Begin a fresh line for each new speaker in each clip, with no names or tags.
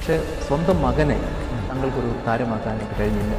പക്ഷേ സ്വന്തം മകനെ തങ്ങൾക്കൊരു താരമാക്കാനായിട്ട് കഴിഞ്ഞില്ല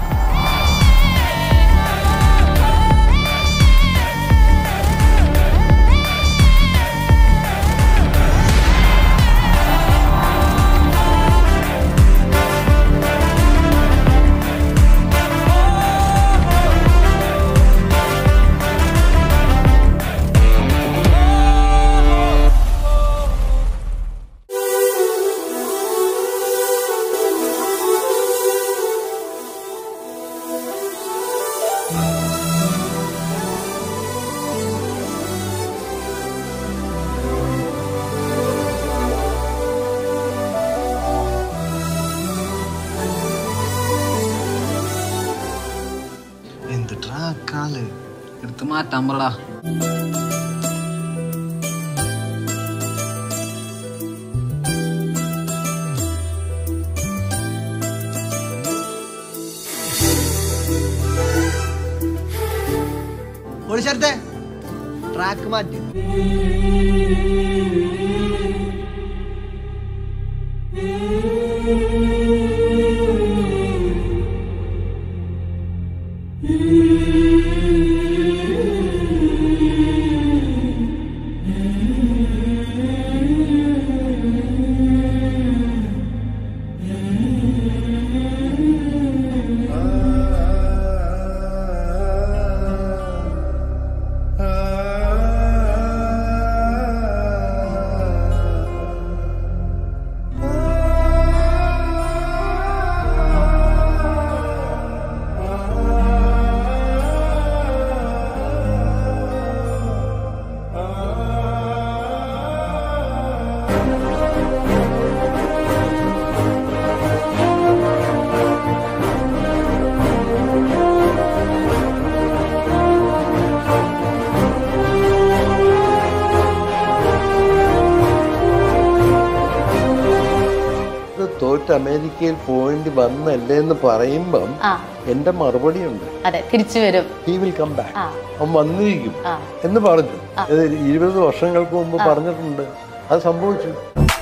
എന്തിട്ടാ കാല് എടുത്ത് മാറ്റാൻ പറ
ഒളിച്ചേർത്തെ ട്രാക്ക് മാറ്റി
ഇത് തോറ്റ് അമേരിക്കയിൽ പോയിന്റ് വന്നല്ലേ എന്ന് പറയുമ്പം
ആ
എന്റെ മറുപടി ഉണ്ട്
അതെ തിരിച്ചു വരും
ഹി വിൽ കം ബാക്ക്
ആ.
അവൻ വന്നിരിക്കും
ആ.
എന്ന് പറഞ്ഞു ഇത് ഇരുപത് വർഷങ്ങൾക്ക് മുമ്പ് പറഞ്ഞിട്ടുണ്ട് അത് സംഭവിച്ചു